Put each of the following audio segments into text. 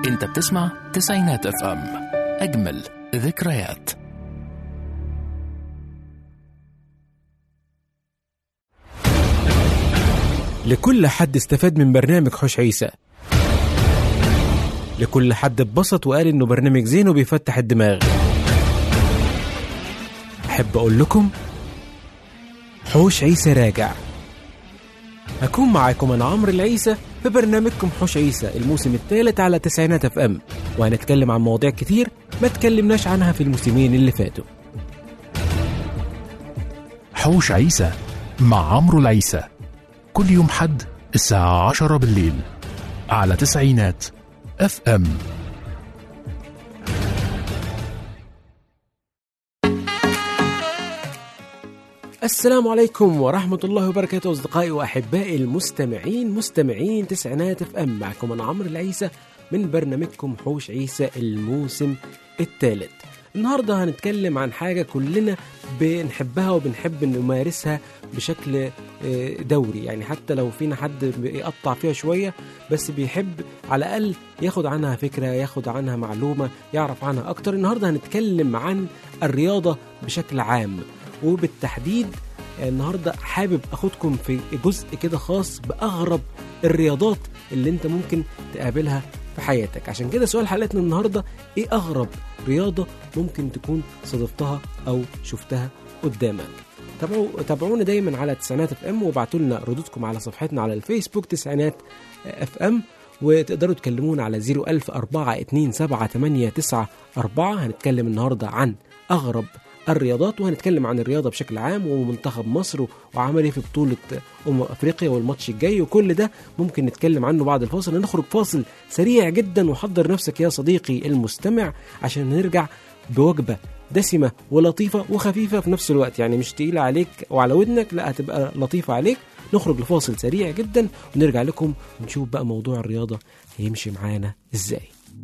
انت بتسمع تسعينات اف ام اجمل ذكريات لكل حد استفاد من برنامج حوش عيسى لكل حد اتبسط وقال انه برنامج زين وبيفتح الدماغ احب اقول لكم حوش عيسى راجع هكون معاكم انا عمرو العيسى في برنامجكم حوش عيسى الموسم الثالث على تسعينات اف ام وهنتكلم عن مواضيع كتير ما تكلمناش عنها في الموسمين اللي فاتوا حوش عيسى مع عمرو العيسى كل يوم حد الساعة عشرة بالليل على تسعينات اف ام السلام عليكم ورحمة الله وبركاته أصدقائي وأحبائي المستمعين مستمعين تسعينات اف ام معكم أنا عمرو العيسى من برنامجكم حوش عيسى الموسم الثالث النهاردة هنتكلم عن حاجة كلنا بنحبها وبنحب نمارسها بشكل آه، دوري يعني حتى لو فينا حد بيقطع فيها شوية بس بيحب على الأقل ياخد عنها فكرة ياخد عنها معلومة يعرف عنها أكتر النهاردة هنتكلم عن الرياضة بشكل عام وبالتحديد النهارده حابب اخدكم في جزء كده خاص باغرب الرياضات اللي انت ممكن تقابلها في حياتك عشان كده سؤال حلقتنا النهارده ايه اغرب رياضه ممكن تكون صادفتها او شفتها قدامك تابعوا تابعونا دايما على تسعينات اف ام وابعتوا لنا ردودكم على صفحتنا على الفيسبوك تسعينات اف ام وتقدروا تكلمونا على 01000 427 هنتكلم النهارده عن اغرب الرياضات وهنتكلم عن الرياضه بشكل عام ومنتخب مصر وعمل ايه في بطوله امم افريقيا والماتش الجاي وكل ده ممكن نتكلم عنه بعد الفاصل نخرج فاصل سريع جدا وحضر نفسك يا صديقي المستمع عشان نرجع بوجبه دسمه ولطيفه وخفيفه في نفس الوقت يعني مش تقيله عليك وعلى ودنك لا هتبقى لطيفه عليك نخرج لفاصل سريع جدا ونرجع لكم ونشوف بقى موضوع الرياضه هيمشي معانا ازاي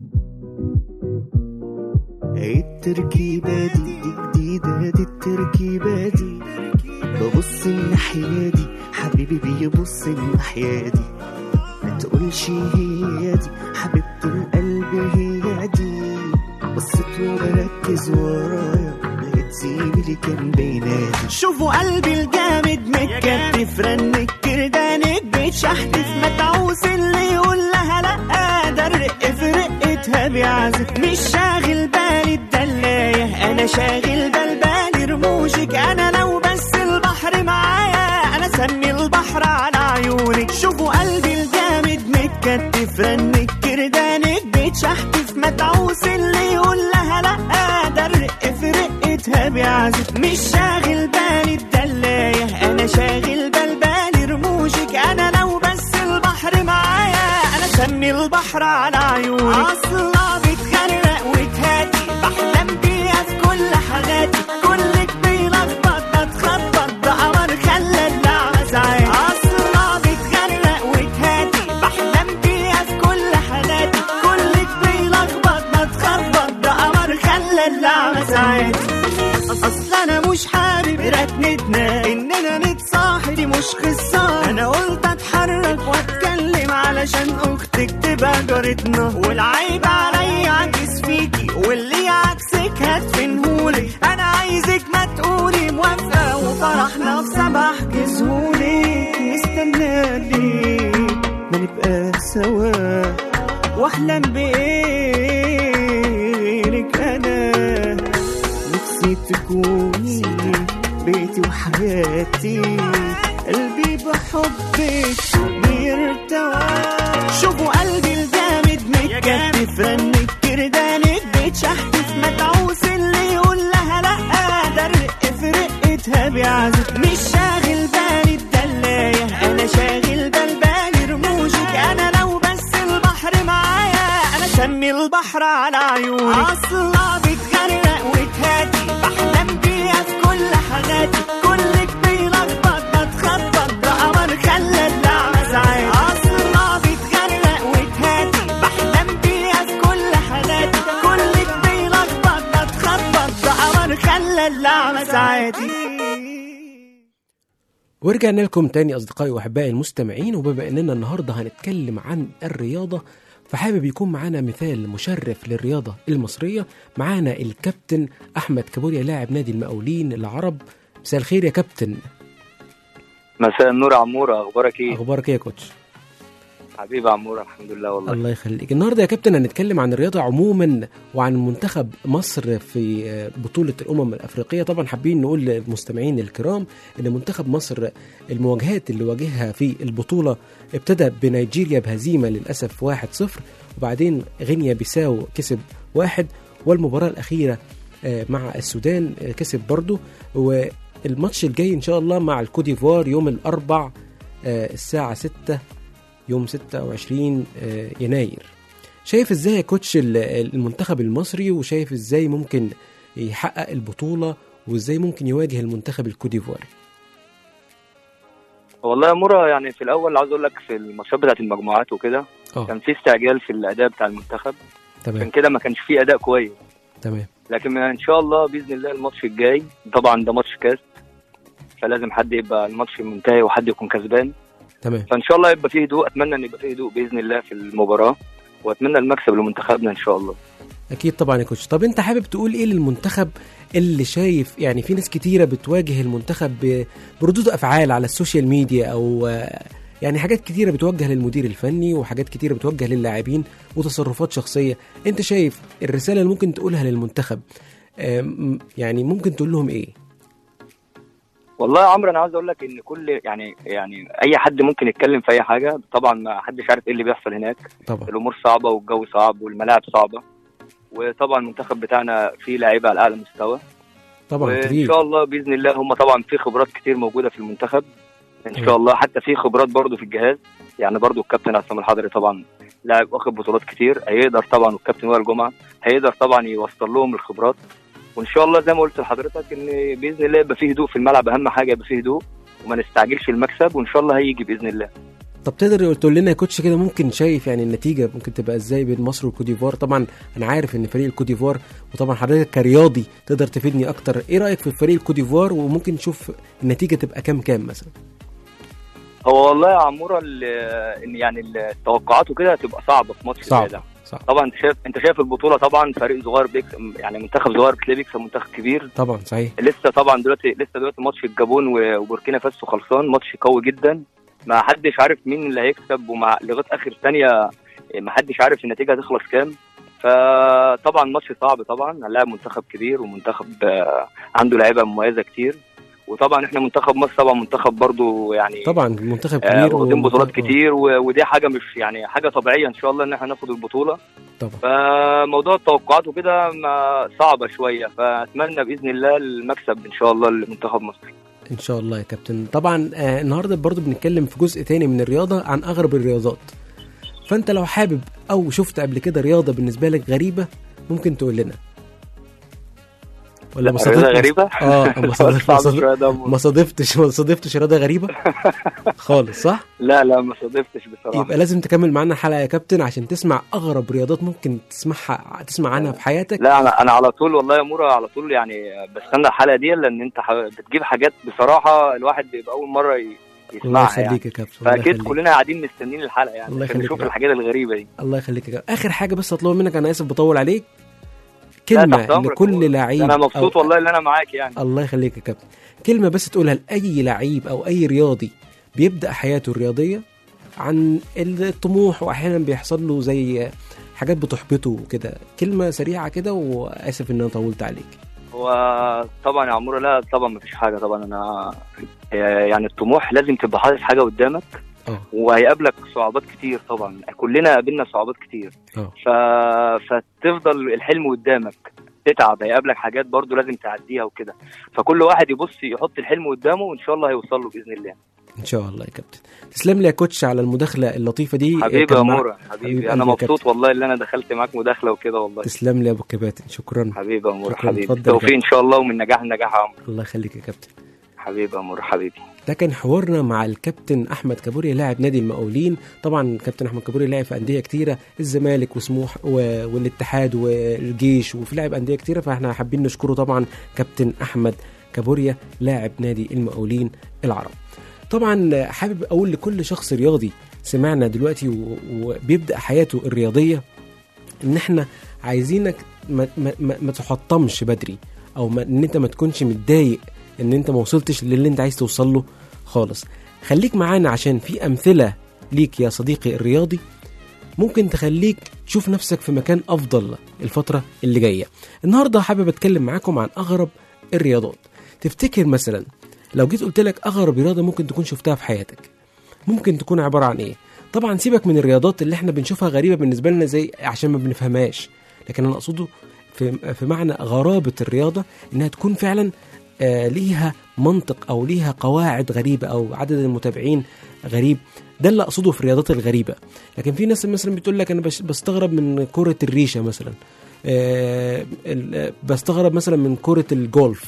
التركيبة دي دي جديدة دي التركيبة دي ببص الناحية دي حبيبي بيبص الناحية دي ما تقولش هي دي حبيبة القلب هي دي بصيت وبركز ورايا لقيت زميلي كان بينادي شوفوا قلبي الجامد متكتف رنك كردانك بتشحتف متعوس اللي يقول لها لا ده الرق في رقتها بيعزف مش شاغل بالي الدلاية انا شاغل بال بالي رموشك انا لو بس البحر معايا انا سمي البحر على عيونك شوفوا قلبي الجامد متكتف رنك كردانك بتشحتف متعوس اللي يقول لها لا ده الرق في رقتها بيعزف مش شاغل بالي الدلاية انا شاغل بال بالي رموشك انا لو بس البحر معايا انا سمي البحر على عيونك اصلا بتغرق وتهاتي بحلم بيها في كل حاجاتي كلك بيلخبط بتخبط ده قمر خلى اللعبة ساعات اصلا بتغرق وتهاتي بحلم بيها في كل حاجاتي كلك بيلخبط بتخبط ده قمر خلى اللعبة ساعات اصل انا مش حابب ركنتنا اننا نتصاحب دي مش قصه انا قلت اتحرك واتكلم علشان اختك تبقى جارتنا والعيب عليا عكس فيكي واللي عكسك هتفنهولي انا عايزك ما تقولي موافقه وفرحنا في سبع كسهولي استنالي ما نبقى سوا واحلم بايدك انا نفسي تكوني بيتي وحياتي قلبي بحبك بيرتوى شوفوا قلبي الجامد متكتف رنك كردانك بتشحتف متعوس اللي يقول لها لا ده الرق في رقتها بيعزف مش شاغل بالي الدلاية انا شاغل بال بالي رموشك انا لو بس البحر معايا انا سمي البحر على عيونك اصلا بتغرق وتهاتي بحلم بيها في كل حاجاتي كلك بيلخبط بتخبط ده قمر خلى اللعبة ساعات اصلا بتغرق وتهاتي بحلم بيها في كل حاجاتي كلك بيلخبط بتخبط ده قمر خلى اللعبة ساعاتي ورجعنا لكم تاني أصدقائي وأحبائي المستمعين وبما إننا النهاردة هنتكلم عن الرياضة فحابب يكون معانا مثال مشرف للرياضة المصرية معانا الكابتن أحمد كابوريا لاعب نادي المقاولين العرب مساء الخير يا كابتن مساء النور يا عمورة اخبارك ايه أخبارك إيه يا كوتش حبيبي عمورة الحمد لله والله الله يخليك النهارده يا كابتن هنتكلم عن الرياضة عموما وعن منتخب مصر في آه، بطولة الأمم الأفريقية طبعا حابين نقول للمستمعين الكرام إن منتخب مصر المواجهات اللي واجهها في البطولة ابتدى بنيجيريا بهزيمة للأسف 1-0 وبعدين غينيا بيساو كسب واحد والمباراة الأخيرة آه، مع السودان آه، كسب برضه والماتش الجاي إن شاء الله مع الكوديفوار يوم الأربع آه، الساعة 6 يوم 26 آه، يناير شايف ازاي يا كوتش ال- المنتخب المصري وشايف ازاي ممكن يحقق البطولة وازاي ممكن يواجه المنتخب الكوديفواري والله يا عمورة يعني في الاول عاوز اقول لك في الماتشات بتاعت المجموعات وكده اه كان في استعجال في الاداء بتاع المنتخب عشان تمام كده ما كانش فيه اداء كويس تمام لكن ان شاء الله باذن الله الماتش الجاي طبعا ده ماتش كاس فلازم حد يبقى الماتش منتهي وحد يكون كسبان تمام فان شاء الله يبقى فيه هدوء اتمنى ان يبقى فيه هدوء باذن الله في المباراه واتمنى المكسب لمنتخبنا ان شاء الله اكيد طبعا يا كوتش طب انت حابب تقول ايه للمنتخب اللي شايف يعني في ناس كتيرة بتواجه المنتخب ب- بردود افعال على السوشيال ميديا او آه، يعني حاجات كتيرة بتوجه للمدير الفني وحاجات كتيرة بتوجه للاعبين وتصرفات شخصية انت شايف الرسالة اللي ممكن تقولها للمنتخب آم، يعني ممكن تقول لهم ايه والله يا عمرو انا عاوز اقول لك ان كل يعني يعني اي حد ممكن يتكلم في اي حاجه طبعا ما حدش عارف ايه اللي بيحصل هناك طبعا الامور صعبه والجو صعب والملاعب صعبه وطبعا المنتخب بتاعنا فيه لعيبه على اعلى مستوى طبعا وان كتير شاء الله باذن الله هم طبعا في خبرات كتير موجوده في المنتخب ان تمام. شاء الله حتى في خبرات برضو في الجهاز يعني برضو الكابتن عصام الحضري طبعا لاعب واخد بطولات كتير هيقدر طبعا والكابتن وائل جمعه هيقدر طبعا يوصل لهم الخبرات وان شاء الله زي ما قلت لحضرتك ان باذن الله يبقى فيه هدوء في الملعب اهم حاجه يبقى فيه هدوء وما نستعجلش المكسب وان شاء الله هيجي باذن الله طب تقدر تقول لنا يا كوتش كده ممكن شايف يعني النتيجه ممكن تبقى ازاي بين مصر والكوديفوار طبعا انا عارف ان فريق الكوديفوار وطبعا حضرتك كرياضي تقدر تفيدني اكتر ايه رايك في فريق الكوديفوار وممكن نشوف النتيجه تبقى كام كام مثلا هو والله يا عموره ال- ان يعني التوقعات وكده هتبقى صعبه في ماتش زي صعب ده صح طبعا انت شايف انت شايف البطوله طبعا فريق صغير بيكسب يعني منتخب صغير بتلاقيه بيكسب منتخب كبير طبعا صحيح لسه طبعا دلوقتي لسه دلوقتي ماتش الجابون و- وبوركينا فاسو خلصان ماتش قوي جدا ما حدش عارف مين اللي هيكسب ومع لغايه اخر ثانيه ما حدش عارف النتيجه هتخلص كام فطبعا ماتش صعب طبعا هنلاعب منتخب كبير ومنتخب آه، عنده لعيبه مميزه كتير وطبعا احنا منتخب مصر طبعا منتخب برضو يعني طبعا منتخب آه، كبير واخدين بطولات ومنتخب- كتير و- ودي حاجه مش يعني حاجه طبيعيه ان شاء الله ان احنا ناخد البطوله طبعا فموضوع التوقعات وكده ما- صعبه شويه فاتمنى باذن الله المكسب ان شاء الله لمنتخب مصر ان شاء الله يا كابتن طبعا آه النهارده برضو بنتكلم في جزء تاني من الرياضه عن اغرب الرياضات فانت لو حابب او شفت قبل كده رياضه بالنسبه لك غريبه ممكن تقول لنا ولا ما رياضة صادفت- غريبة؟ اه ما صادف- ما صعب صادف- شوية ده. ما صادفتش ما صادفتش رياضه غريبه خالص صح لا لا ما صادفتش بصراحه يبقى لازم تكمل معانا الحلقه يا كابتن عشان تسمع اغرب رياضات ممكن تسمعها تسمع عنها في حياتك لا انا انا على طول والله يا مورا على طول يعني بستنى الحلقه دي لان انت ح- بتجيب حاجات بصراحه الواحد بيبقى اول مره ي- الله يسمعها يعني يخليك يا كابتن الله فاكيد يخليك كلنا قاعدين مستنيين الحلقه يعني الله عشان يخليك نشوف يا الحاجات الغريبه دي الله يخليك يا كابتن اخر حاجه بس اطلبها منك انا اسف بطول عليك لا، كلمه تحت أمرك لكل والله. لعيب انا مبسوط أو- والله ان انا معاك يعني الله يخليك يا كابتن كلمة بس تقولها لأي لعيب أو أي رياضي بيبدأ حياته الرياضية عن الطموح وأحيانا بيحصل له زي حاجات بتحبطه وكده كلمة سريعة كده وآسف إن أنا طولت عليك هو طبعا يا عموره لا طبعا ما فيش حاجه طبعا انا يعني الطموح لازم تبقى حاطط حاجه قدامك اه وهيقابلك صعوبات كتير طبعا كلنا قابلنا صعوبات كتير اه ف... فتفضل الحلم قدامك تتعب هيقابلك حاجات برضو لازم تعديها وكده فكل واحد يبص يحط الحلم قدامه وان شاء الله هيوصل له باذن الله إن شاء الله يا كابتن تسلم لي يا كوتش على المداخلة اللطيفة دي حبيبي كان يا مع- مورا حبيب حبيبي انا قلبي يا مبسوط كابتن. والله ان انا دخلت معاك مداخله وكده والله تسلم لي يا أبو كباتن شكرا حبيبي يا مورا شكراً. حبيبي اتفضل يا توفيق ان شاء الله ومن نجاح لنجاح يا عمرو الله يخليك يا كابتن حبيبي يا مورا حبيبي ده كان حوارنا مع الكابتن احمد كابوريا لاعب نادي المقاولين طبعا كابتن احمد كابوريا لعب في انديه كتيره الزمالك وسموح و- والاتحاد والجيش وفي لاعب انديه كتيره فاحنا حابين نشكره طبعا كابتن احمد كابوريا لاعب نادي المقاولين العرب طبعا حابب اقول لكل شخص رياضي سمعنا دلوقتي و- وبيبدا حياته الرياضيه ان احنا عايزينك ما, ما, ما, ما تحطمش بدري او ما ان انت ما تكونش متضايق ان انت ما وصلتش للي انت عايز توصل له خالص خليك معانا عشان في امثله ليك يا صديقي الرياضي ممكن تخليك تشوف نفسك في مكان افضل الفتره اللي جايه النهارده حابب اتكلم معاكم عن اغرب الرياضات تفتكر مثلا لو جيت قلت لك اغرب رياضه ممكن تكون شفتها في حياتك ممكن تكون عباره عن ايه طبعا سيبك من الرياضات اللي احنا بنشوفها غريبه بالنسبه لنا زي عشان ما بنفهمهاش لكن انا اقصده في في معنى غرابه الرياضه انها تكون فعلا آه ليها منطق او ليها قواعد غريبه او عدد المتابعين غريب ده اللي اقصده في الرياضات الغريبه لكن في ناس مثلا بتقول لك انا بش- بستغرب من كره الريشه مثلا آه ال- بستغرب مثلا من كره الجولف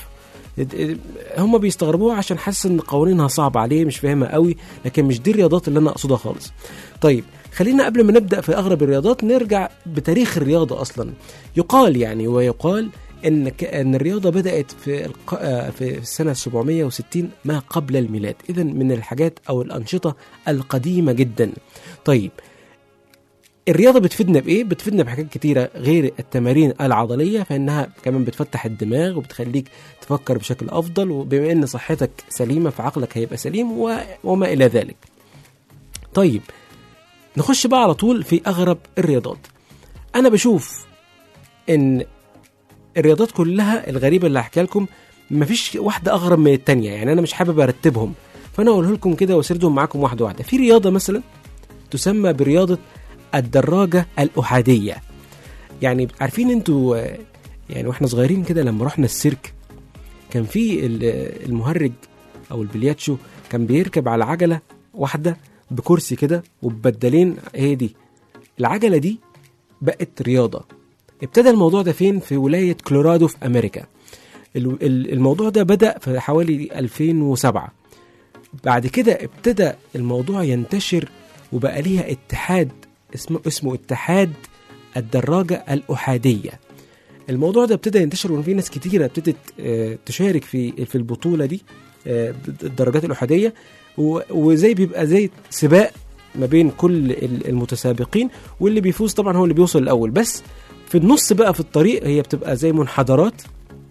هم بيستغربوها عشان حاسس ان قوانينها صعبه عليه مش فاهمها قوي لكن مش دي الرياضات اللي انا اقصدها خالص طيب خلينا قبل ما نبدا في اغرب الرياضات نرجع بتاريخ الرياضه اصلا يقال يعني ويقال ان ك- ان الرياضه بدات في الق... آه، في السنه 760 ما قبل الميلاد اذا من الحاجات او الانشطه القديمه جدا طيب الرياضه بتفيدنا بايه بتفيدنا بحاجات كتيره غير التمارين العضليه فانها كمان بتفتح الدماغ وبتخليك تفكر بشكل افضل وبما ان صحتك سليمه فعقلك هيبقى سليم و... وما الى ذلك طيب نخش بقى على طول في اغرب الرياضات انا بشوف ان الرياضات كلها الغريبه اللي هحكيها لكم مفيش واحده اغرب من التانية يعني انا مش حابب ارتبهم فانا اقول لكم كده واسردهم معاكم واحده واحده في رياضه مثلا تسمى برياضه الدراجه الاحاديه يعني عارفين انتوا آه، يعني واحنا صغيرين كده لما رحنا السيرك كان في ال- آه، المهرج او البلياتشو كان بيركب على عجله واحده بكرسي كده وببدلين هي دي العجله دي بقت رياضه ابتدى الموضوع ده فين في ولايه كولورادو في امريكا ال- ال- الموضوع ده بدا في حوالي 2007 بعد كده ابتدى الموضوع ينتشر وبقى ليها اتحاد اسمه اسمه اتحاد الدراجه الاحاديه الموضوع ده ابتدى ينتشر وفي ناس كتيره ابتدت آه، تشارك في في البطوله دي آه، الدراجات الاحاديه و- وزي بيبقى زي سباق ما بين كل ال- المتسابقين واللي بيفوز طبعا هو اللي بيوصل الاول بس في النص بقى في الطريق هي بتبقى زي منحدرات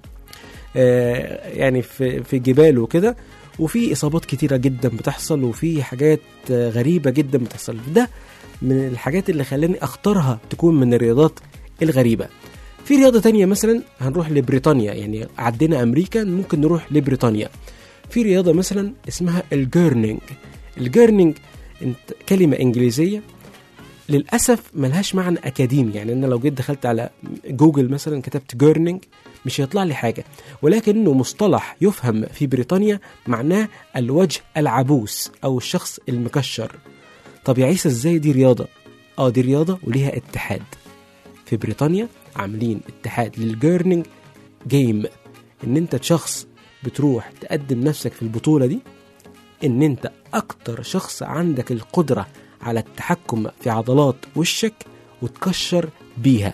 آه، يعني في في جبال وكده وفي اصابات كتيره جدا بتحصل وفي حاجات آه، غريبه جدا بتحصل ده من الحاجات اللي خلاني اختارها تكون من الرياضات الغريبه في رياضه تانية مثلا هنروح لبريطانيا يعني عدينا امريكا ممكن نروح لبريطانيا في رياضه مثلا اسمها الجيرنينج الجيرنينج انت كلمه انجليزيه للاسف ملهاش معنى اكاديمي يعني انا لو جيت دخلت على جوجل مثلا كتبت جيرنينج مش هيطلع لي حاجه ولكنه مصطلح يفهم في بريطانيا معناه الوجه العبوس او الشخص المكشر طب يا عيسى ازاي دي رياضه اه دي رياضه وليها اتحاد في بريطانيا عاملين اتحاد للجيرنينج جيم ان انت شخص بتروح تقدم نفسك في البطوله دي ان انت اكتر شخص عندك القدره على التحكم في عضلات وشك وتكشر بيها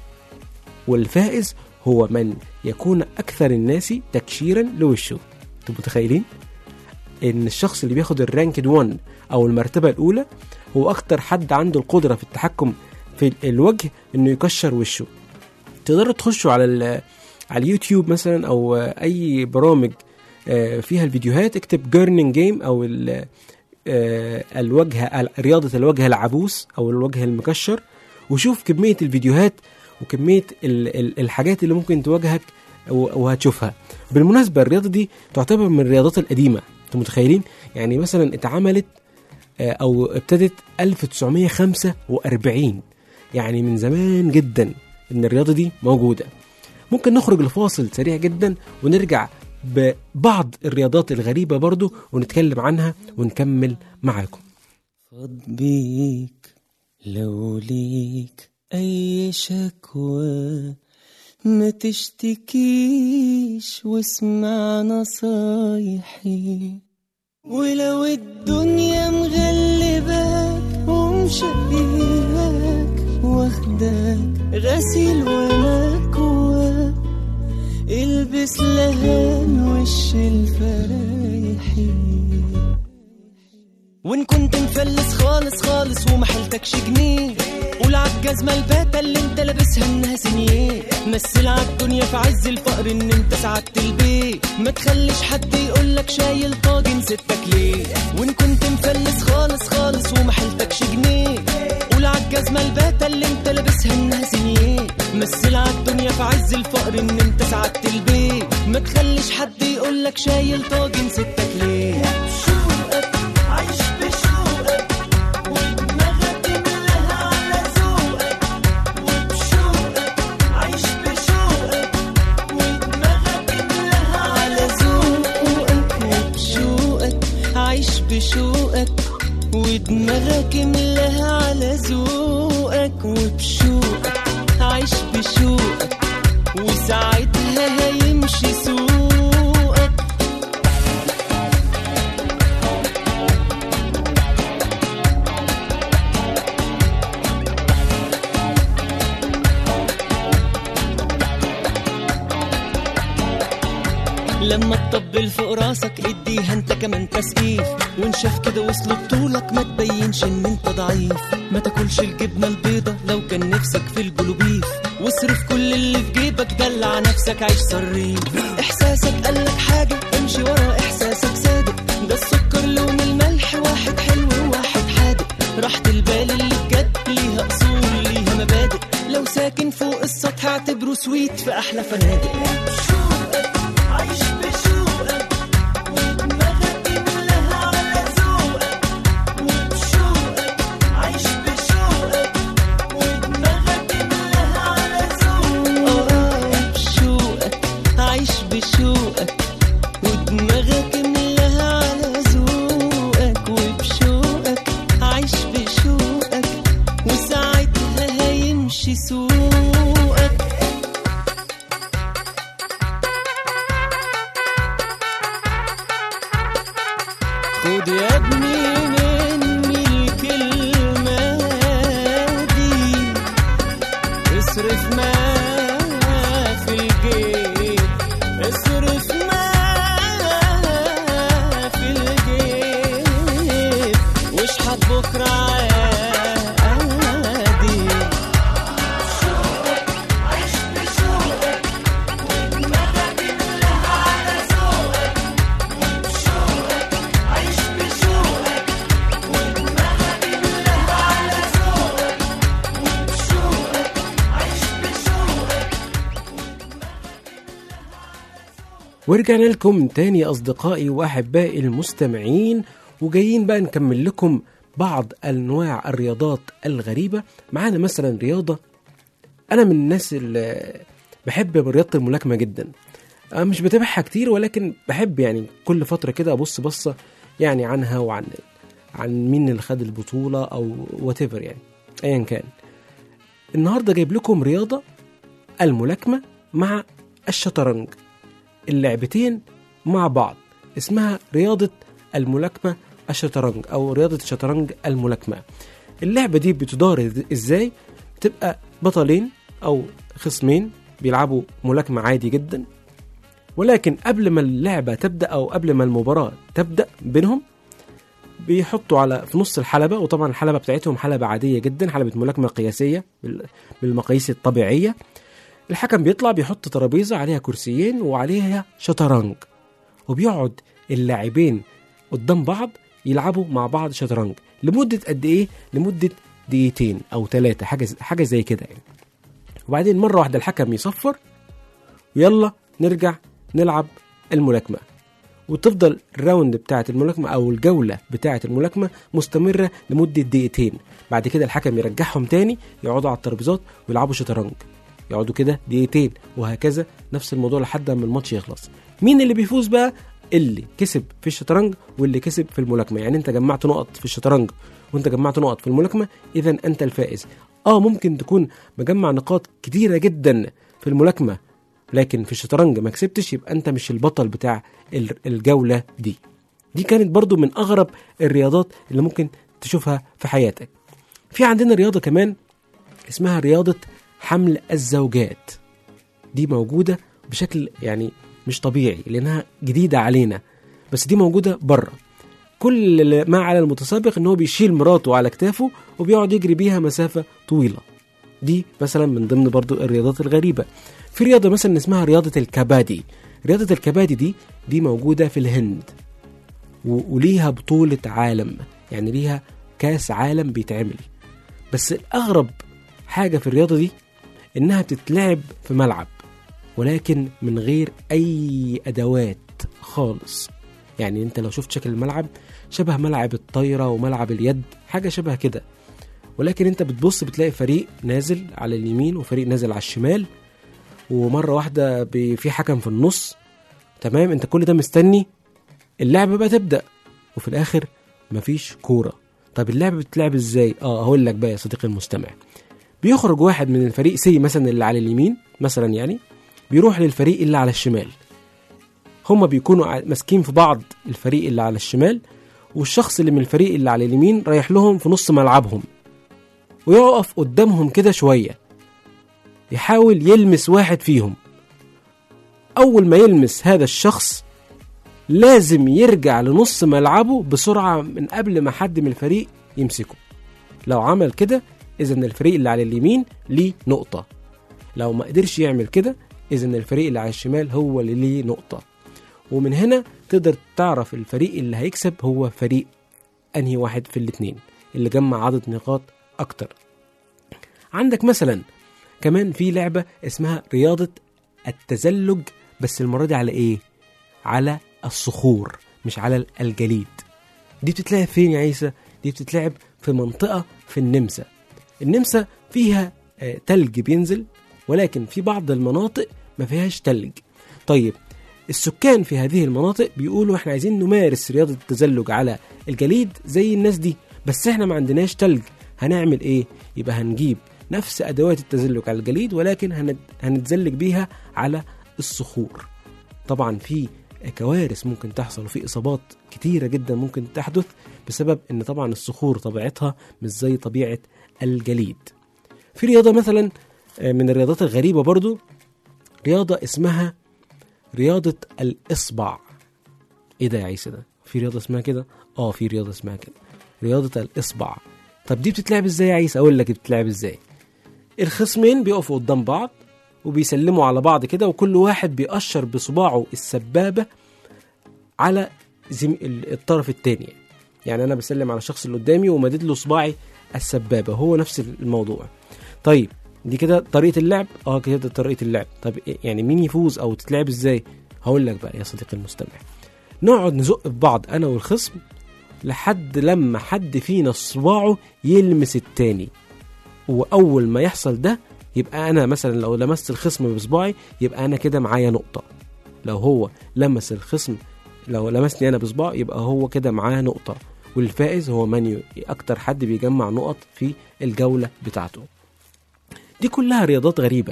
والفائز هو من يكون اكثر الناس تكشيرا لوشه انتوا متخيلين ان الشخص اللي بياخد الرانكد 1 او المرتبه الاولى هو اكتر حد عنده القدره في التحكم في الوجه انه يكشر وشه تقدروا تخشوا على ال- على اليوتيوب مثلا او اي برامج آه، فيها الفيديوهات اكتب جيرنينج جيم او ال- آه، الوجه ال- رياضه الوجه العبوس او الوجه المكشر وشوف كميه الفيديوهات وكميه ال- ال- الحاجات اللي ممكن تواجهك و- وهتشوفها بالمناسبه الرياضه دي تعتبر من الرياضات القديمه انتوا متخيلين يعني مثلا اتعملت آه، او ابتدت 1945 يعني من زمان جدا ان الرياضه دي موجوده ممكن نخرج لفاصل سريع جدا ونرجع ببعض الرياضات الغريبه برضو ونتكلم عنها ونكمل معاكم فاض بيك لو ليك أي شكوى ما تشتكيش واسمع نصايحي ولو الدنيا مغلباك ومشقياك واخداك غسيل ومكوى البس لهان وش الفرايحي وان كنت مفلس خالص خالص وما حيلتكش جنيه قول عالجزمة الباتة اللي انت لابسها انها سنيه مثل عالدنيا في عز الفقر ان انت سعدت البيت ما تخليش حد يقولك شايل طاجن ستك ليه وان كنت مفلس خالص خالص وما حيلتكش جنيه قول عالجزمة الباتة اللي انت لابسها انها سنيه مثل عالدنيا في عز الفقر ان انت سعدت البيت ما تخليش حد يقولك شايل طاجن ستك ليه عايش بشوقك ودماغك ملاها على ذوقك وبشوقك عايش بشوقك ودماغك ملاها على ذوقك وبشوقك عايش بشوقك ودماغك ملاها على ذوقك وبشوقك عايش بشوقك وساعتها هيمشي سوقك لما تطبل فوق راسك اديها انت كمان تسقيف وان شاف كده وصل بطولك ما تبينش ان انت ضعيف ما تاكلش الجبنه البيضه لو كان نفسك في البلوبيف واصرف كل اللي في جيبك دلع نفسك عيش صريف احساسك قالك حاجه امشي ورا احساسك صادق ده السكر لون الملح واحد حلو وواحد حادق راحة البال اللي بجد ليها اصول ليها مبادئ لو ساكن فوق السطح اعتبره سويت في احلى فنادق عايش بشوقك ودماغك ملاها على ذوقك وبشوقك عايش بشوقك ودماغك ملاها على ذوقك اه بشوقك عايش بشوقك ودماغك ملاها على ذوقك وبشوقك عايش بشوقك وساعتها هيمشي سوقك خد يا ابني مني الكلمة دي اصرف ما في الجيب اصرف ما في الجيب واشحت بكرة عادي ورجعنا لكم تاني أصدقائي وأحبائي المستمعين وجايين بقى نكمل لكم بعض أنواع الرياضات الغريبة معانا مثلا رياضة أنا من الناس اللي بحب رياضة الملاكمة جدا أنا مش بتابعها كتير ولكن بحب يعني كل فترة كده أبص بصة يعني عنها وعن عن مين اللي خد البطولة أو وات يعني أيا كان النهاردة جايب لكم رياضة الملاكمة مع الشطرنج اللعبتين مع بعض اسمها رياضة الملاكمة الشطرنج أو رياضة الشطرنج الملاكمة اللعبة دي بتدار ازاي بتبقى بطلين أو خصمين بيلعبوا ملاكمة عادي جدا ولكن قبل ما اللعبة تبدأ أو قبل ما المباراة تبدأ بينهم بيحطوا على في نص الحلبة وطبعا الحلبة بتاعتهم حلبة عادية جدا حلبة ملاكمة قياسية بال- بالمقاييس الطبيعية الحكم بيطلع بيحط ترابيزة عليها كرسيين وعليها شطرنج وبيقعد اللاعبين قدام بعض يلعبوا مع بعض شطرنج لمدة قد إيه؟ لمدة دقيقتين أو ثلاثة حاجة حاجة زي كده يعني وبعدين مرة واحدة الحكم يصفر ويلا نرجع نلعب الملاكمة وتفضل الراوند بتاعة الملاكمة أو الجولة بتاعة الملاكمة مستمرة لمدة دقيقتين بعد كده الحكم يرجعهم تاني يقعدوا على الترابيزات ويلعبوا شطرنج يقعدوا كده دقيقتين وهكذا نفس الموضوع لحد ما الماتش يخلص مين اللي بيفوز بقى اللي كسب في الشطرنج واللي كسب في الملاكمه يعني انت جمعت نقط في الشطرنج وانت جمعت نقط في الملاكمه اذا انت الفائز اه ممكن تكون مجمع نقاط كتيره جدا في الملاكمه لكن في الشطرنج ما كسبتش يبقى انت مش البطل بتاع ال- الجوله دي دي كانت برضو من اغرب الرياضات اللي ممكن تشوفها في حياتك في عندنا رياضه كمان اسمها رياضه حمل الزوجات دي موجوده بشكل يعني مش طبيعي لانها جديده علينا بس دي موجوده بره كل اللي ما على المتسابق ان هو بيشيل مراته على كتافه وبيقعد يجري بيها مسافه طويله دي مثلا من ضمن برضو الرياضات الغريبه في رياضه مثلا اسمها رياضه الكبادي رياضه الكبادي دي دي موجوده في الهند و- وليها بطوله عالم يعني ليها كاس عالم بيتعمل بس الاغرب حاجه في الرياضه دي انها بتتلعب في ملعب ولكن من غير اي ادوات خالص يعني انت لو شفت شكل الملعب شبه ملعب الطايره وملعب اليد حاجه شبه كده ولكن انت بتبص بتلاقي فريق نازل على اليمين وفريق نازل على الشمال ومره واحده بي- في حكم في النص تمام انت كل ده مستني اللعبه بقى تبدا وفي الاخر مفيش كوره طب اللعبه بتتلعب ازاي اه هقول لك بقى يا صديقي المستمع بيخرج واحد من الفريق سي مثلا اللي على اليمين مثلا يعني بيروح للفريق اللي على الشمال هما بيكونوا ع- ماسكين في بعض الفريق اللي على الشمال والشخص اللي من الفريق اللي على اليمين رايح لهم في نص ملعبهم ويقف قدامهم كده شوية يحاول يلمس واحد فيهم أول ما يلمس هذا الشخص لازم يرجع لنص ملعبه بسرعة من قبل ما حد من الفريق يمسكه لو عمل كده إذا الفريق اللي على اليمين ليه نقطة لو ما قدرش يعمل كده إذا الفريق اللي على الشمال هو اللي ليه نقطة ومن هنا تقدر تعرف الفريق اللي هيكسب هو فريق أنهي واحد في الاتنين اللي جمع عدد نقاط أكتر عندك مثلا كمان في لعبة اسمها رياضة التزلج بس المرة دي على إيه؟ على الصخور مش على الجليد دي بتتلعب فين يا عيسى؟ دي بتتلعب في منطقة في النمسا النمسا فيها آه، تلج بينزل ولكن في بعض المناطق ما فيهاش تلج طيب السكان في هذه المناطق بيقولوا احنا عايزين نمارس رياضة التزلج على الجليد زي الناس دي بس احنا ما عندناش تلج هنعمل ايه يبقى هنجيب نفس ادوات التزلج على الجليد ولكن هن- هنتزلج بيها على الصخور طبعا في كوارث ممكن تحصل وفي اصابات كتيره جدا ممكن تحدث بسبب ان طبعا الصخور طبيعتها مش زي طبيعه الجليد في رياضه مثلا آه، من الرياضات الغريبه برضو رياضه اسمها رياضه الاصبع ايه ده يا عيسى ده في رياضه اسمها كده اه في رياضه اسمها كده رياضه الاصبع طب دي بتتلعب ازاي يا عيسى اقول لك بتتلعب ازاي الخصمين بيقفوا قدام بعض وبيسلموا على بعض كده وكل واحد بيأشر بصباعه السبابة على زم... ال- الطرف التاني يعني أنا بسلم على الشخص اللي قدامي ومدد له صباعي السبابة هو نفس الموضوع طيب دي كده طريقة اللعب اه كده طريقة اللعب طب إيه- يعني مين يفوز او تتلعب ازاي هقول لك بقى يا صديقي المستمع نقعد نزق في بعض انا والخصم لحد لما حد فينا صباعه يلمس التاني واول ما يحصل ده يبقى انا مثلا لو لمست الخصم بصباعي يبقى انا كده معايا نقطه لو هو لمس الخصم لو لمسني انا بصباعي يبقى هو كده معاه نقطه والفائز هو من ي- اكتر حد بيجمع نقط في الجوله بتاعته دي كلها رياضات غريبه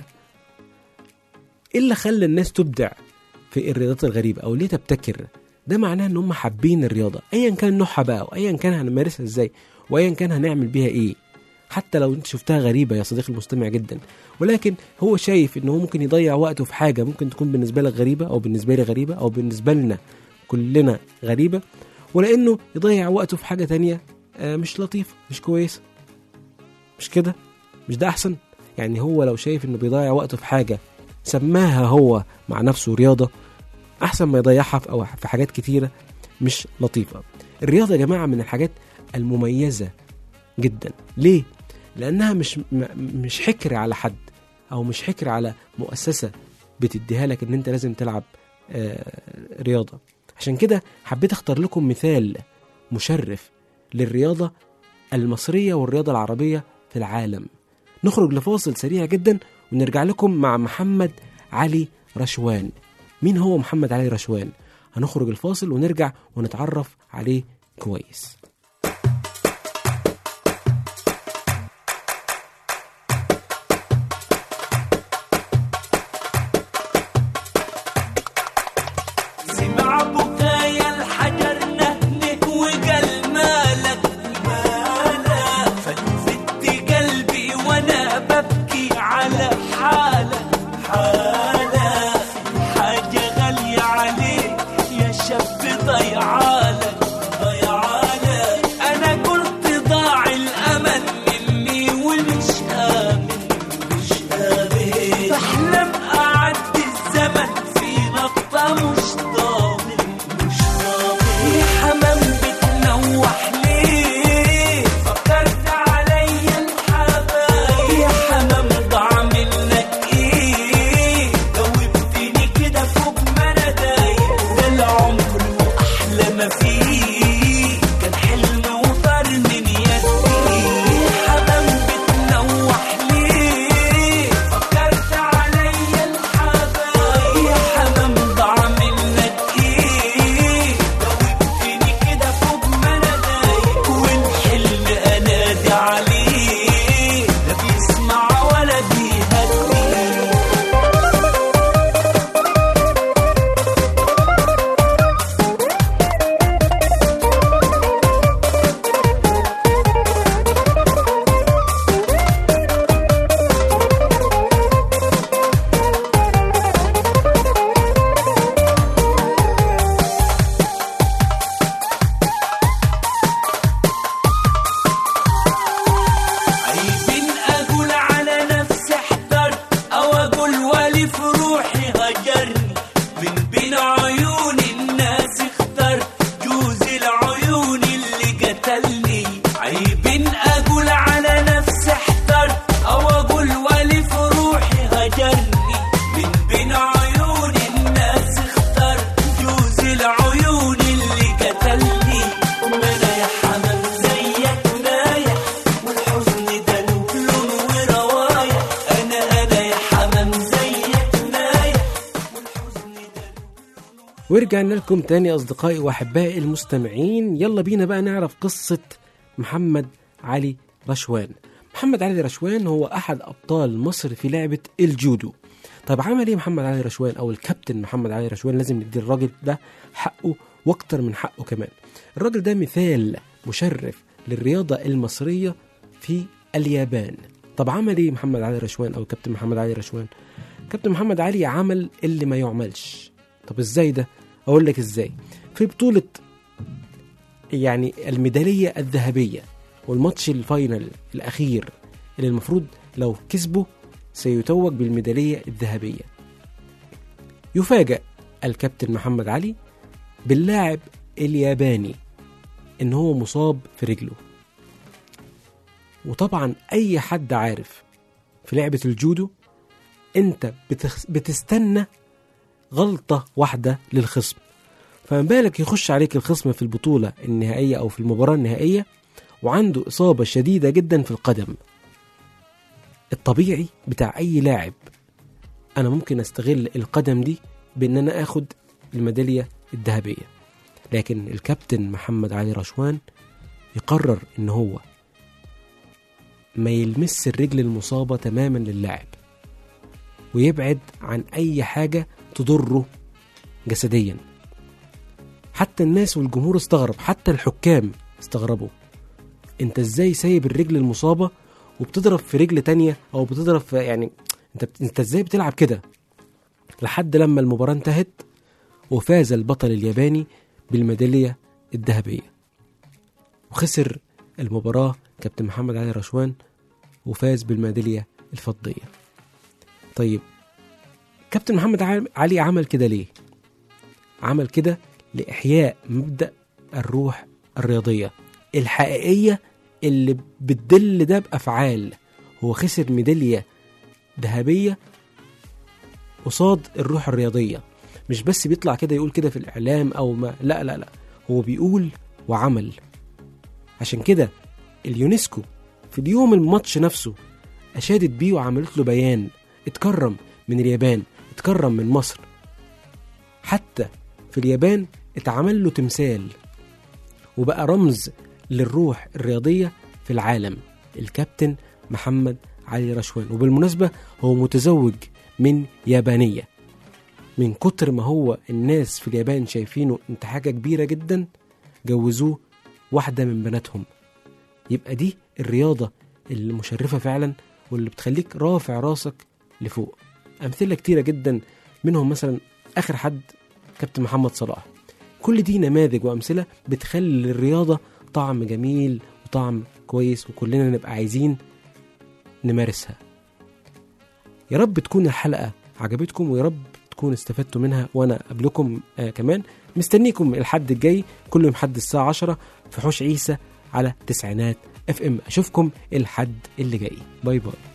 ايه اللي خلى الناس تبدع في الرياضات الغريبه او ليه تبتكر ده معناه ان هم حابين الرياضه ايا كان نوعها بقى وايا كان هنمارسها ازاي وايا كان هنعمل بيها ايه حتى لو انت شفتها غريبه يا صديقي المستمع جدا ولكن هو شايف ان هو ممكن يضيع وقته في حاجه ممكن تكون بالنسبه لك غريبه او بالنسبه لي غريبه او بالنسبه لنا كلنا غريبه ولانه يضيع وقته في حاجه تانية آه، مش لطيفه مش كويسه مش كده مش ده احسن يعني هو لو شايف انه بيضيع وقته في حاجه سماها هو مع نفسه رياضه احسن ما يضيعها في أو في حاجات كتيره مش لطيفه الرياضه يا جماعه من الحاجات المميزه جدا ليه لانها مش م- مش حكر على حد او مش حكر على مؤسسه بتديها لك ان انت لازم تلعب آه، رياضه عشان كده حبيت اختار لكم مثال مشرف للرياضه المصريه والرياضه العربيه في العالم نخرج لفاصل سريع جدا ونرجع لكم مع محمد علي رشوان مين هو محمد علي رشوان هنخرج الفاصل ونرجع ونتعرف عليه كويس سمع بكايا الحجر نهنه وقال مالك مالك فلفت قلبي وانا ببكي على حالك حالك حاجة غالية عليك يا شاب ضيعالك ضيعالك ورجعنا لكم تاني أصدقائي وأحبائي المستمعين يلا بينا بقى نعرف قصة محمد علي رشوان محمد علي رشوان هو أحد أبطال مصر في لعبة الجودو طيب عمل إيه محمد علي رشوان أو الكابتن محمد علي رشوان لازم ندي الراجل ده حقه وأكتر من حقه كمان الراجل ده مثال مشرف للرياضة المصرية في اليابان طب عمل ايه محمد علي رشوان او الكابتن محمد علي رشوان كابتن محمد علي عمل اللي ما يعملش طب ازاي ده اقول لك ازاي في بطولة يعني الميدالية الذهبية والماتش الفاينل الاخير اللي المفروض لو كسبه سيتوج بالميدالية الذهبية يفاجأ الكابتن محمد علي باللاعب الياباني ان هو مصاب في رجله وطبعا اي حد عارف في لعبة الجودو انت بتخ... بتستنى غلطة واحدة للخصم فما بالك يخش عليك الخصم في البطولة النهائية او في المباراة النهائية وعنده إصابة شديدة جدا في القدم الطبيعي بتاع أي لاعب أنا ممكن أستغل القدم دي بإن أنا آخد الميدالية الذهبية لكن الكابتن محمد علي رشوان يقرر إن هو ما يلمس الرجل المصابة تماما للاعب ويبعد عن أي حاجة تضره جسديا حتى الناس والجمهور استغرب حتى الحكام استغربوا انت ازاي سايب الرجل المصابة وبتضرب في رجل تانية او بتضرب في يعني انت انت ازاي بتلعب كده لحد لما المباراة انتهت وفاز البطل الياباني بالميدالية الذهبية وخسر المباراة كابتن محمد علي رشوان وفاز بالميدالية الفضية طيب كابتن محمد علي عمل كده ليه عمل كده لإحياء مبدأ الروح الرياضية الحقيقية اللي بتدل ده بأفعال هو خسر ميدالية ذهبية قصاد الروح الرياضية مش بس بيطلع كده يقول كده في الإعلام أو ما لا لا لا هو بيقول وعمل عشان كده اليونسكو في اليوم الماتش نفسه أشادت بيه وعملت له بيان اتكرم من اليابان اتكرم من مصر حتى في اليابان اتعمل له تمثال وبقى رمز للروح الرياضية في العالم الكابتن محمد علي رشوان وبالمناسبة هو متزوج من يابانية من كتر ما هو الناس في اليابان شايفينه انت حاجة كبيرة جدا جوزوه واحدة من بناتهم يبقى دي الرياضة المشرفة فعلا واللي بتخليك رافع راسك لفوق أمثلة كتيرة جدا منهم مثلا آخر حد كابتن محمد صلاح كل دي نماذج وأمثلة بتخلي الرياضة طعم جميل وطعم كويس وكلنا نبقى عايزين نمارسها يا رب تكون الحلقة عجبتكم ويا رب تكون استفدتوا منها وانا قبلكم آه كمان مستنيكم الحد الجاي كل يوم حد الساعة 10 في حوش عيسى على تسعينات اف ام اشوفكم الحد اللي جاي باي باي